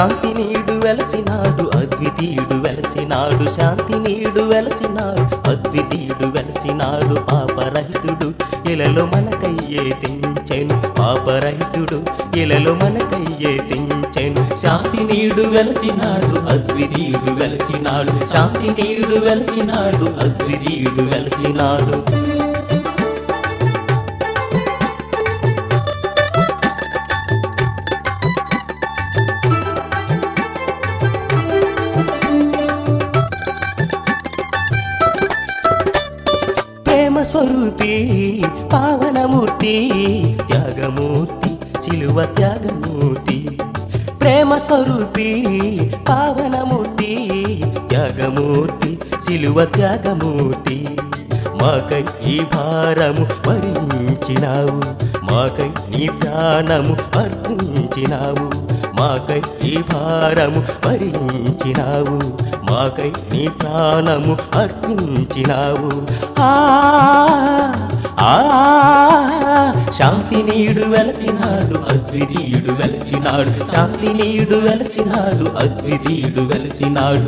శాంతి నీడు వెలసినాడు అద్వితీయుడు వెలసినాడు శాంతి నీడు వెలసినాడు అద్వితీయుడు వెలసినాడు పాపరహితుడు ఇలలో మనకయ్యే తెంచెను పాపరహితుడు ఇలలో మనకయ్యే తెంచెను శాంతి నీడు వెలసినాడు అద్వితీయుడు వెలసినాడు శాంతి నీడు వెలసినాడు అద్వితీయుడు వెలసినాడు ప్రేమ స్వరూపి పావనమూర్తి త్యాగమూర్తి శిలువ త్యాగమూర్తి ప్రేమ స్వరూపి పావనమూర్తి త్యాగమూర్తి శిలువ త్యాగమూర్తి మాకై ఈ భారము భరించినావు మాకై నీ ప్రాణము అర్పించినావు మాకై ఈ భారము భరించినావు మాకై నీ ప్రాణము అర్పించినావు ఆ ఆ శాంతి నీడు వెలసినాడు అద్వితీయుడు వెలసినాడు శాంతి నీడు వెలసినాడు అద్వితీయుడు వెలసినాడు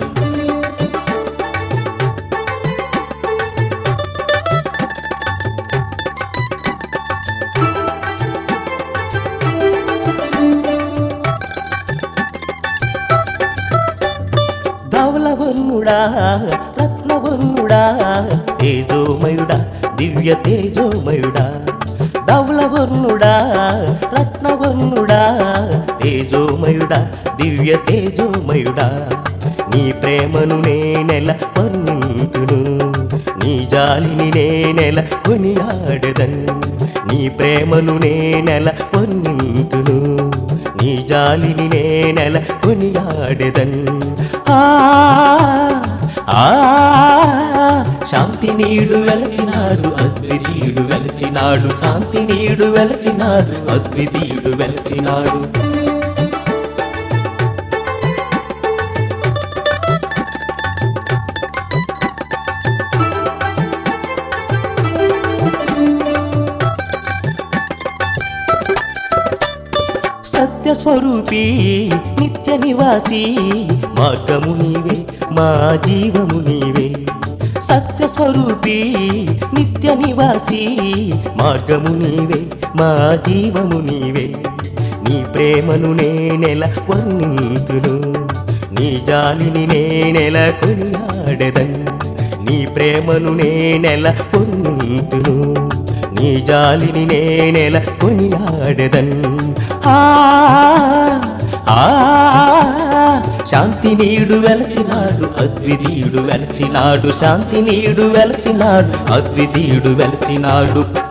ధవలవర్ణుడా రత్నవర్ణుడా తేజోమయుడా దివ్య తేజోమయుడా ధవలవర్ణుడా రత్నవర్ణుడా తేజోమయుడా దివ్య తేజోమయుడా నీ ప్రేమను నేనెల వర్ణింతును నీ జాలిని నేనెల కొనియాడదన్ నీ ప్రేమను నేనెల వర్ణింతును నీ జాలిని నేనెల కొనియాడెదన్ ఆ ఆ శాంతి నీడు వెలసినాడు అద్వితీయుడు వెలసినాడు శాంతి నీడు వెలసినాడు అద్వితీయుడు వెలసినాడు సత్య స్వరూపి నిత్య నివాసి మార్గము నీవే మా జీవము నీవే సత్య స్వరూపి నిత్య నివాసి మార్గము నీవే మా జీవము నీవే నీ ప్రేమను నేనెల వర్ణింతును నీ జాలిని నేనెల కొనియాడెదన్ నీ ప్రేమను నేనెల వర్ణింతును నీ జాలిని నేనెల కొనియాడెదన్ ఆ ఆ శాంతి నీడు వెలసినాడు అద్వితీయుడు వెలసినాడు శాంతి నీడు వెలసినాడు అద్వితీయుడు వెలసినాడు